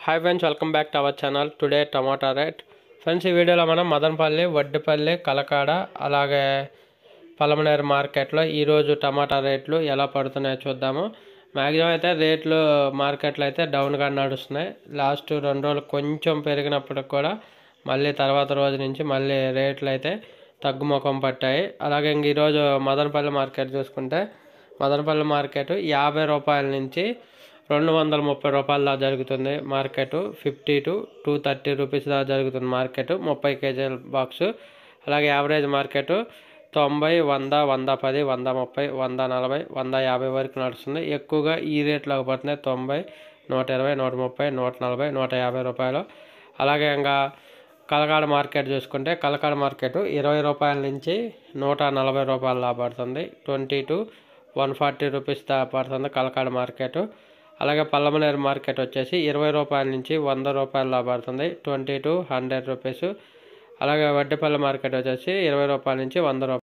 hi friends welcome back to our channel today tomato rate friends ఈ వీడియోలో మనం మదనపల్లి వడ్డిపల్లి కలకాడ అలాగే పలమనేరు మార్కెట్లో ఈరోజు టమాటా రేట్లు ఎలా పడుతున్నాయో చూద్దాము మ్యాక్సిమం అయితే రేట్లు మార్కెట్లో అయితే డౌన్గా నడుస్తున్నాయి లాస్ట్ రెండు రోజులు కొంచెం పెరిగినప్పటికి కూడా మళ్ళీ తర్వాత రోజు నుంచి మళ్ళీ రేట్లు అయితే తగ్గుముఖం పట్టాయి అలాగే ఇంక ఈరోజు మదనపల్లి మార్కెట్ చూసుకుంటే మదనపల్లి మార్కెట్ యాభై రూపాయల నుంచి రెండు వందల ముప్పై రూపాయల దాకా జరుగుతుంది market fifty to two thirty rupees దాకా జరుగుతుంది మార్కెట్ ముప్పై కేజీల బాక్స్ అలాగే యావరేజ్ మార్కెట్ తొంభై వంద వంద పది వంద ముప్పై వంద నలభై వంద యాభై వరకు నడుస్తుంది ఎక్కువగా ఈ రేట్లో పడుతున్నాయి తొంభై నూట ఇరవై నూట ముప్పై నూట నలభై నూట యాభై రూపాయలు అలాగే ఇంకా కలకాడ మార్కెట్ చూసుకుంటే కలకాడ మార్కెట్ ఇరవై రూపాయల నుంచి నూట నలభై రూపాయల దాకా పడుతుంది twenty to one forty rupees దాకా పడుతుంది కలకాడ మార్కెట్ అలాగే పల్లమనేరు మార్కెట్ వచ్చేసి ఇరవై రూపాయల నుంచి వంద రూపాయల దాకా పడుతుంది ట్వంటీ టు హండ్రెడ్ రూపీస్ అలాగే వడ్డిపల్లి మార్కెట్ వచ్చేసి ఇరవై రూపాయల నుంచి వంద రూపాయలు